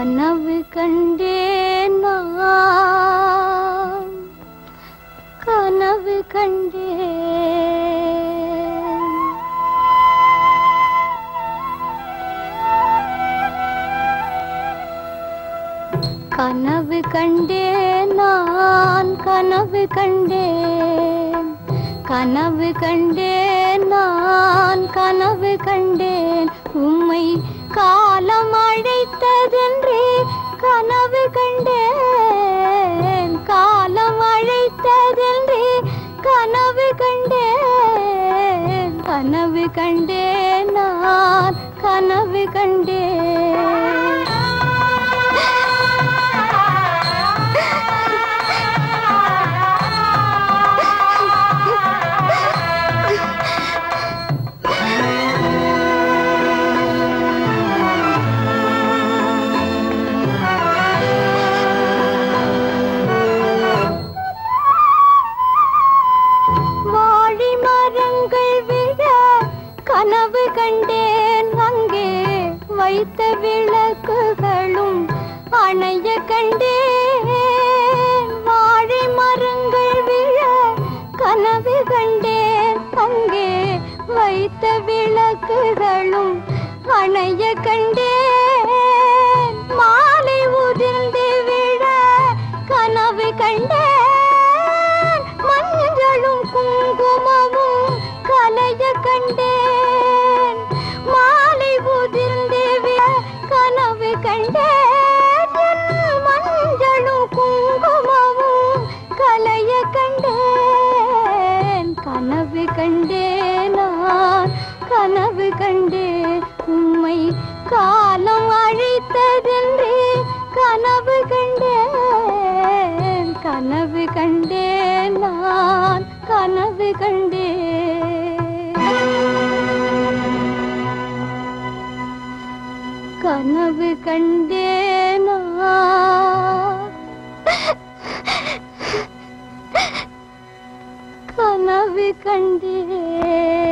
கனவு கண்டேன் நான் கனவு கண்டேன் கனவு கண்டேன் நான் கனவு கண்டேன் கனவு கண்டேன் நான் கனவு கண்டேன் உம்மை காலம் அழைத்ததென்றே கனவு கண்டேன் காலம் அழைத்ததென்றே கனவு கண்டேன் கனவு கண்டேன் நான் கனவு கண்டேன் வாழி மரங்கள் விழ கனவு கண்டேன் அங்கே வைத்த விளக்குகளும் அணைய கண்டேன் வாழை மரங்கள் விழ கனவு கண்டேன் அங்கே வைத்த விளக்குகளும் அணைய கண்டேன் மாலை உதிர்ந்து விழ கனவு கண்டேன் மஞ்சளும் குங்குமமும் கலைய கண்டேன் மாலை உதிர்ந்து விழ கனவு கண்டேன் மஞ்சளும் குங்குமமும் கலைய கண்டேன் கனவு கண்டேன் நான் கனவு கண்டேன் உம்மை காலம் அழைத்ததென்றே கனவு கண்டேன் கனவு கண்டேன் நான் கனவு கண்டேன் கனவு கண்டேன் நான் கனவு கண்டேன்